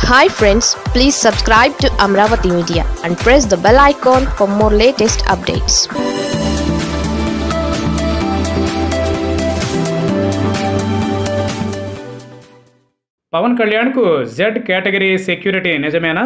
hi friends please subscribe to Amaravati media and press the bell icon for more latest updates Pavan కళ్యాణ్కు Z category security నిజమేనా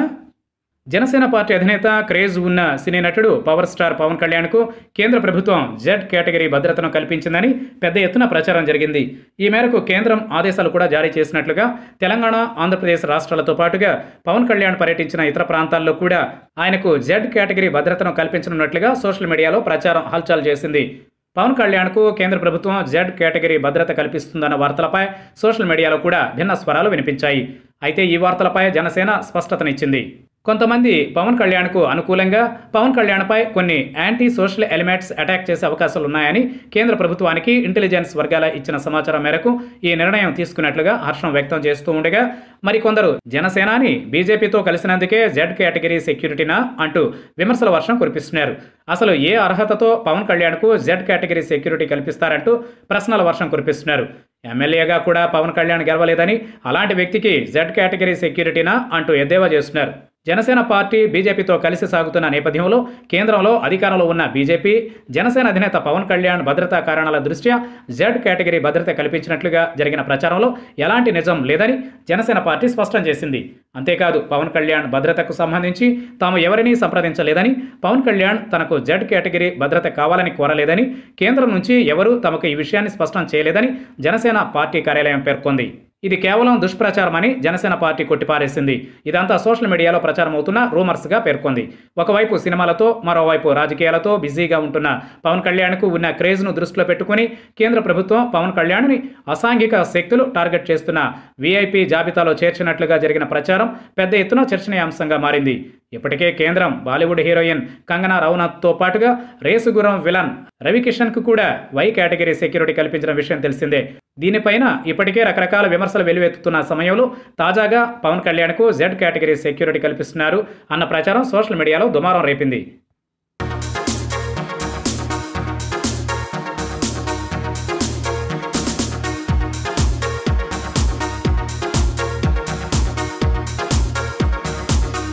Janasena party అధినేత craze ఉన్న సినీ నటుడు power star Pawan కళ్యాణ్కు కేంద్ర ప్రభుత్వం జెడ్ కేటగిరీ భద్రతను కల్పించిందని పెద్ద ఎత్తున ప్రచారం జరిగింది ఈ మేరకు కేంద్రం ఆదేశాలు కూడా జారీ చేసినట్లుగా తెలంగాణ ఆంధ్రప్రదేశ్ రాష్ట్రాలతో పాటుగా పవన్ కళ్యాణ్ పర్యటించిన ఇతర ప్రాంతాల్లో కూడా ఆయనకు జెడ్ కేటగిరీ భద్రతను కల్పించనున్నట్లుగా సోషల్ మీడియాలో ప్రచారం హల్చల్ చేసింది పవన్ కళ్యాణ్కు కేంద్ర ప్రభుత్వం జెడ్ కేటగిరీ భద్రత కల్పిస్తుందన్న వార్తలపై సోషల్ మీడియాలో కూడా భిన్న స్వరాలు వినిపించాయి అయితే ఈ వార్తలపై జనసేన స్పష్టతనిచ్చింది కొంతమంది పవన్ కళ్యాణ్కు అనుకూలంగా పవన్ కళ్యాణ్పై కొన్ని యాంటీ సోషల్ ఎలిమెంట్స్ అటాక్ చేసే అవకాశాలు ఉన్నాయని కేంద్ర ప్రభుత్వానికి ఇంటెలిజెన్స్ వర్గాల ఇచ్చిన సమాచారం మేరకు ఈ నిర్ణయం తీసుకున్నట్లుగా హర్షం వ్యక్తం చేస్తూ ఉండగా మరికొందరు జనసేనాని బీజేపీతో కలిసినందుకే జెడ్ కేటగిరీ సెక్యూరిటీనా అంటూ విమర్శల వర్షం కురిపిస్తున్నారు అసలు ఏ అర్హతతో పవన్ కళ్యాణ్కు జెడ్ కేటగిరీ సెక్యూరిటీ కల్పిస్తారంటూ ప్రశ్నల వర్షం కురిపిస్తున్నారు ఎమ్మెల్యేగా కూడా పవన్ కళ్యాణ్ గెలవలేదని అలాంటి వ్యక్తికి జెడ్ కేటగిరీ సెక్యూరిటీనా అంటూ ఎద్దేవా చేస్తున్నారు జనసేన పార్టీ బీజేపీతో కలిసి సాగుతున్న నేపథ్యంలో కేంద్రంలో అధికారంలో ఉన్న బీజేపీ జనసేన అధినేత పవన్ కళ్యాణ్ భద్రతా కారణాల దృష్ట్యా జెడ్ కేటగిరీ భద్రత కల్పించినట్లుగా జరిగిన ప్రచారంలో ఎలాంటి నిజం లేదని జనసేన పార్టీ స్పష్టం చేసింది అంతేకాదు పవన్ కళ్యాణ్ భద్రతకు సంబంధించి తాము ఎవరినీ సంప్రదించలేదని పవన్ కళ్యాణ్ తనకు జెడ్ కేటగిరీ భద్రత కావాలని కోరలేదని కేంద్రం నుంచి ఎవరూ తమకు ఈ విషయాన్ని స్పష్టం చేయలేదని జనసేన పార్టీ కార్యాలయం పేర్కొంది ఇది కేవలం దుష్ప్రచారమని జనసేన పార్టీ కొట్టిపారేసింది ఇదంతా సోషల్ మీడియాలో ప్రచారం అవుతున్న రూమర్స్గా పేర్కొంది ఒకవైపు సినిమాలతో మరోవైపు రాజకీయాలతో బిజీగా ఉంటున్న పవన్ కళ్యాణ్కు ఉన్న క్రేజ్ను దృష్టిలో పెట్టుకుని కేంద్ర ప్రభుత్వం పవన్ కళ్యాణ్ని అసాంఘిక శక్తులు టార్గెట్ చేస్తున్న వీఐపీ జాబితాలో చేర్చినట్లుగా జరిగిన ప్రచారం పెద్ద ఎత్తున చర్చనీయాంశంగా మారింది ఇప్పటికే కేంద్రం బాలీవుడ్ హీరోయిన్ కంగనా రౌనత్తో పాటుగా రేసుగురం విలన్ రవికిషన్కు కూడా వై కేటగిరీ సెక్యూరిటీ కల్పించిన విషయం తెలిసిందే దీనిపైన ఇప్పటికే రకరకాల విమర్శలు వెలువెత్తుతున్న సమయంలో తాజాగా పవన్ కళ్యాణ్కు జెడ్ కేటగిరీ సెక్యూరిటీ కల్పిస్తున్నారు అన్న ప్రచారం సోషల్ మీడియాలో దుమారం రేపింది